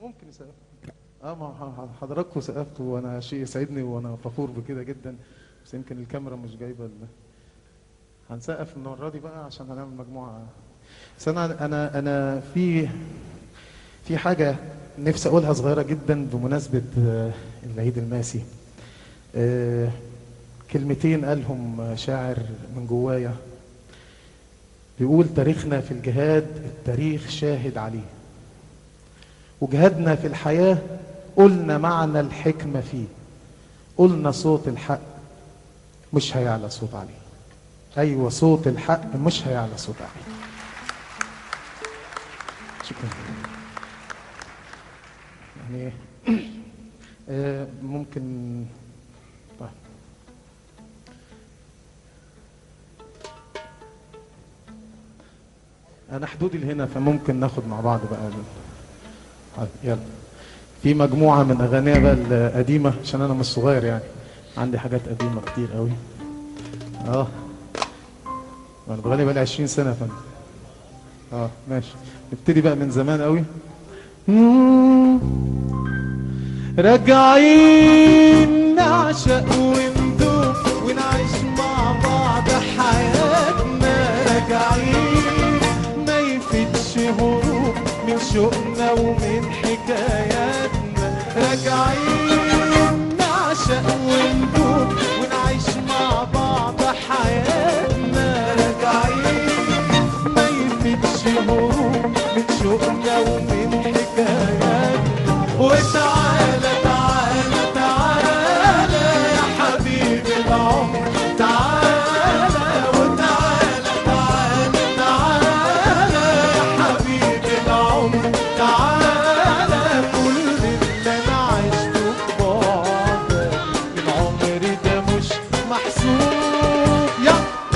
ممكن يسقف اه ما ح- حضراتكم سقفتوا وانا شيء يسعدني وانا فخور بكده جدا بس يمكن الكاميرا مش جايبه ال... هنسقف المره دي بقى عشان هنعمل مجموعه بس انا انا انا في في حاجه نفسي اقولها صغيره جدا بمناسبه آه، العيد الماسي آه، كلمتين قالهم شاعر من جوايا بيقول تاريخنا في الجهاد التاريخ شاهد عليه وجهادنا في الحياة قلنا معنى الحكمة فيه قلنا صوت الحق مش هيعلى صوت عليه أيوة صوت الحق مش هيعلى صوت عليه شكرا يعني آه، ممكن طيب انا حدودي لهنا فممكن ناخد مع بعض بقى ال- طيب يلا في مجموعه من اغانيها بقى القديمه عشان انا مش صغير يعني عندي حاجات قديمه كتير قوي اه انا بغني بقى لي 20 سنه يا فندم اه ماشي نبتدي بقى من زمان قوي راجعين نعشق وندوب ونعيش مع بعض حياتنا راجعين ما يفتش هروب من شوقنا ومن حكاياتنا راجعين نعشق وندوب ونعيش مع بعض حياتنا راجعين ما يفتش هروب من شوقنا ومن حكاياتنا وتعالى تعالى تعالى يا حبيبي العمر تعالى وتعالى تعالى تعالى يا حبيبي العمر تعالى كل اللي انا عشته ببعدك العمر ده مش محسوب يا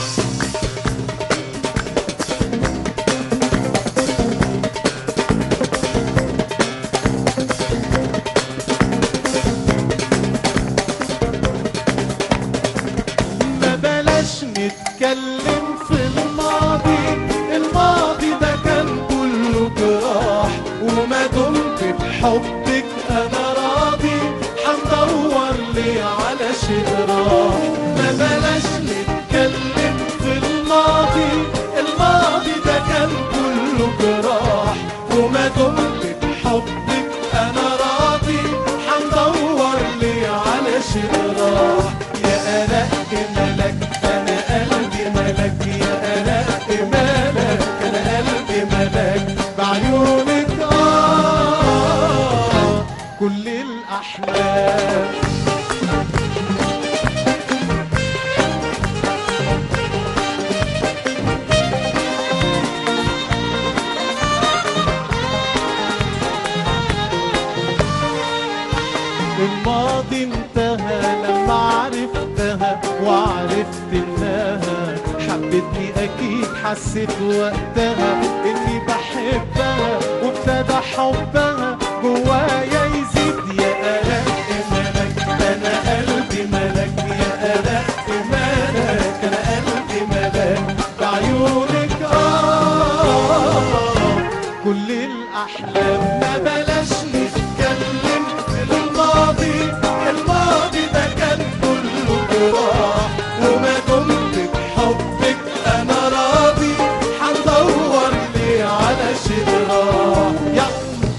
ما بلاش نتكلم في الماضي الماضي ده كان كله جراح وما دمت بحبك انا راضي هندور لي على شيء راح ما بلاش نتكلم في الماضي الماضي ده كان كله جراح وما دمت بحبك انا راضي هندور لي على شيء راح يا أرق ملك أنا قلبي ملك يا أرق ملك أنا قلبي ملك بعيونك آه كل الأحلام الماضي انتهى لما عرفتها وعرفت انها حبتني اكيد حسيت وقتها اني بحبها وابتدى حبها جوايا يزيد يا أرق ملك انا قلبي ملك يا أرق ملك انا قلبي ملك بعيونك اه كل الاحلام ما بلاش نتكلم في الماضي الماضي ده كان كله جراح وما دمت بحبك انا راضي هندور لي على شيء راح يلا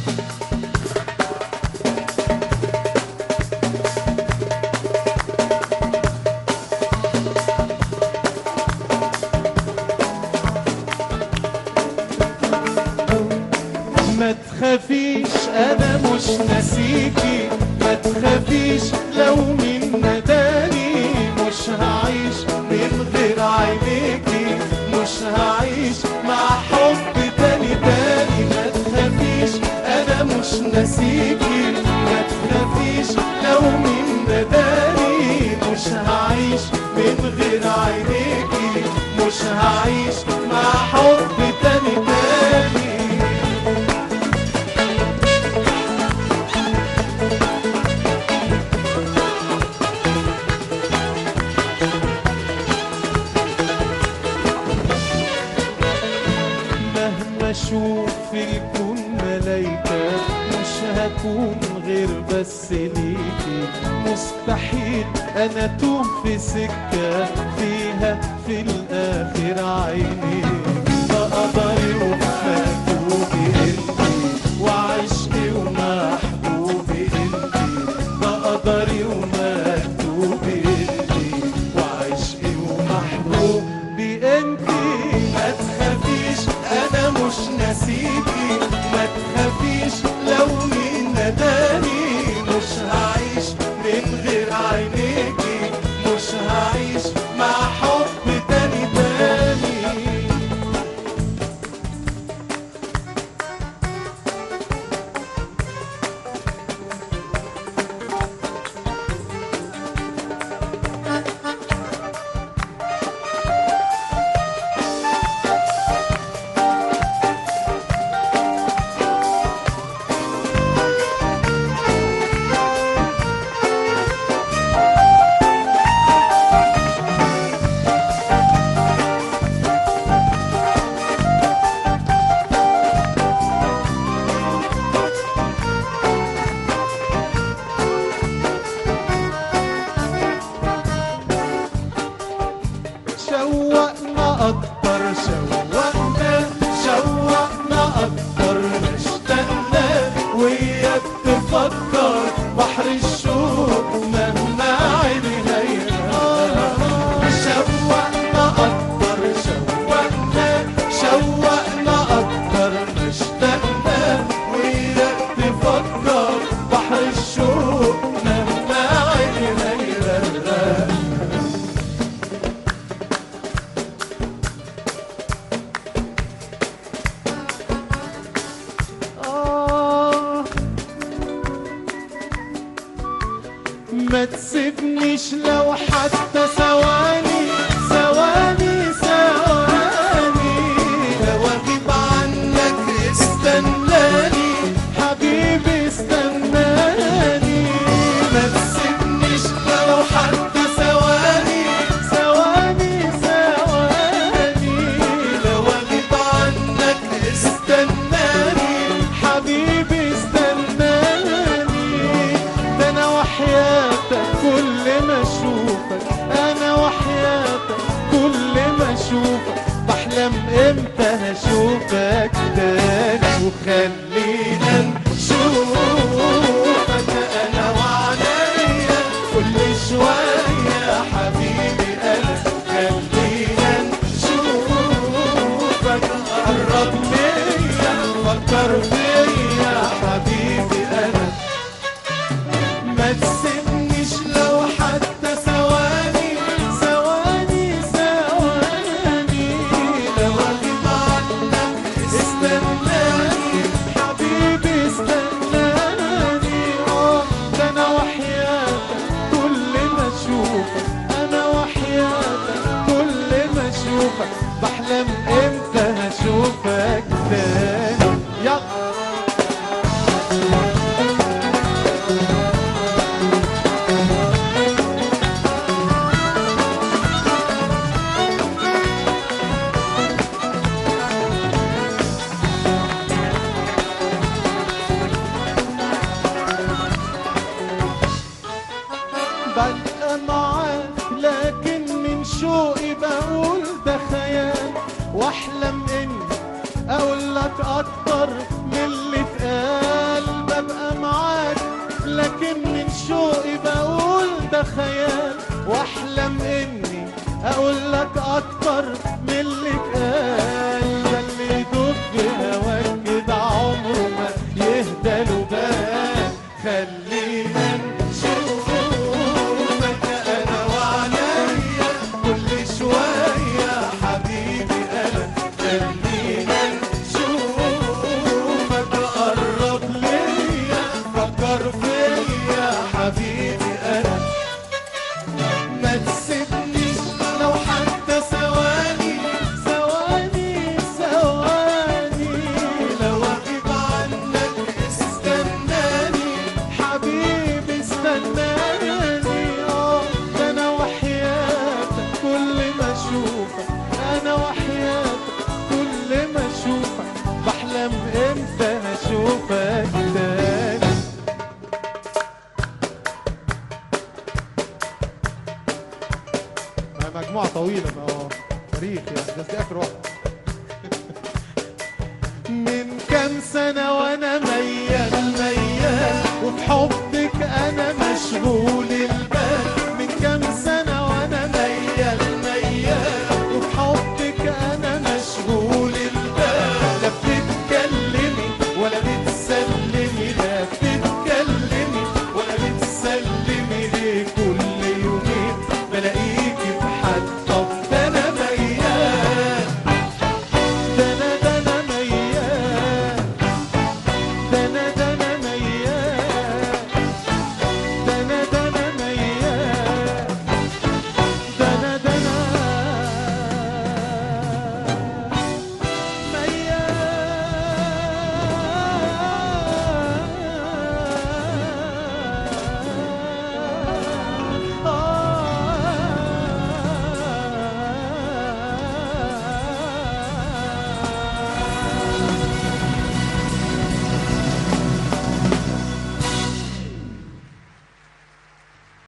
ما تخافيش انا مش ناسيكي ما تخافيش لو مين نداني مش هعيش من غير عينيكي مش هعيش مع حب تاني تاني ما تخافيش انا مش ناسيكي ما تخافيش لو مين نداني مش هعيش من غير عينيكي مش هعيش مع حب تاني تاني ما اشوف في الكون ملايكة مش هكون غير بس ليكي مستحيل انا اتوه في سكة فيها في الاخر عيني بقدري ومكتوبي انتي وعشقي ومحبوبي انتي بقدري ومكتوبي انتي وعشقي ومحبوبي انتي ما تخافيش انا مش ناسيكي ما تخافيش لو مين نداني مش هعيش من غير عينيكي مش هعيش مع حب تاني تاني شوقنا أكتر شوقنا شوقنا أكتر اشتقنا وياك تفكر بحر الشوق مهما عينينا ينام شوقنا أكتر شوقنا شوقنا أكتر اشتقنا وياك تفكر بحر الشوق مهما عينينا ينام آه ما تسيبنيش لو حتى ثواني ثواني ثواني لو اغيب عنك استناني حبيبي استناني ما تسيبنيش لو حتى ثواني ثواني ثواني لو اغيب عنك استناني حبيبي استناني ده انا وحياتك كل ما اشوفك انا وحياتك كل ما اشوفك بحلم امتى هشوفك تاني وخلينا نشوفك انا وعليا كل شويه يا حبيبي انا خلينا نشوفك قرب ليا فكر فيا حبيبي انا ما تسيبنيش لو حتى ثواني ثواني ثواني لو اغيب عنك استناني حبيبي استناني اه ده انا وحياتك كل ما اشوفك انا وحياتك كل ما اشوفك بحلم امتى هشوفك تاني يلا ببقى معاك لكن من شوقي بقول ده خيال واحلم اني اقول لك اكتر من اللي اتقال ببقى معاك لكن من شوقي بقول ده خيال واحلم اني اقول لك اكتر من اللي اتقال ده اللي يدوب بهواك كده عمره ما يهدى له بال خلينا نشوفك انا وعليا كل شويه حبيبي انا خلينا نشوفك قرب ليا فكر فيا حبيبي انا ما تسيبنيش لو حتى ثواني سنة وانا ميال ميال وفي حب